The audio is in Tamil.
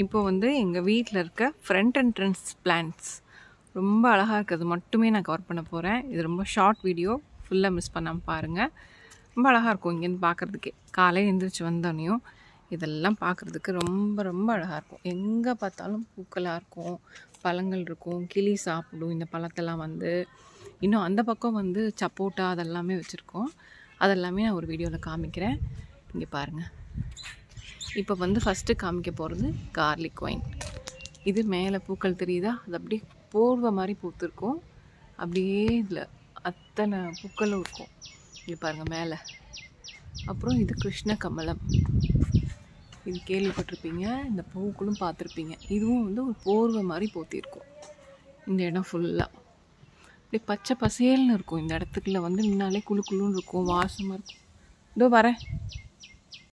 இப்போ வந்து எங்கள் வீட்டில் இருக்க ஃப்ரண்ட் என்ட்ரன்ஸ் பிளான்ஸ் ரொம்ப அழகாக இருக்கிறது மட்டுமே நான் கவர் பண்ண போகிறேன் இது ரொம்ப ஷார்ட் வீடியோ ஃபுல்லாக மிஸ் பண்ணாமல் பாருங்கள் ரொம்ப அழகாக இருக்கும் இங்கேருந்து பார்க்குறதுக்கே காலையில் எழுந்திரிச்சு வந்தோடனையும் இதெல்லாம் பார்க்குறதுக்கு ரொம்ப ரொம்ப அழகாக இருக்கும் எங்கே பார்த்தாலும் பூக்களாக இருக்கும் பழங்கள் இருக்கும் கிளி சாப்பிடும் இந்த பழத்தெல்லாம் வந்து இன்னும் அந்த பக்கம் வந்து சப்போட்டா அதெல்லாமே வச்சுருக்கோம் அதெல்லாமே நான் ஒரு வீடியோவில் காமிக்கிறேன் இங்கே பாருங்கள் இப்போ வந்து ஃபஸ்ட்டு காமிக்க போகிறது கார்லிக் ஒயின் இது மேலே பூக்கள் தெரியுதா அது அப்படியே போர்வை மாதிரி பூத்துருக்கும் அப்படியே இதில் அத்தனை பூக்களும் இருக்கும் இங்கே பாருங்கள் மேலே அப்புறம் இது கிருஷ்ண கமலம் இது கேள்விப்பட்டிருப்பீங்க இந்த பூக்களும் பார்த்துருப்பீங்க இதுவும் வந்து ஒரு போர்வை மாதிரி போத்திருக்கும் இந்த இடம் ஃபுல்லாக அப்படியே பச்சை பசேல்னு இருக்கும் இந்த இடத்துக்குள்ள வந்து நின்னாலே குளு குளுன்னு இருக்கும் வாசமாக இருக்கும் இதோ வரேன்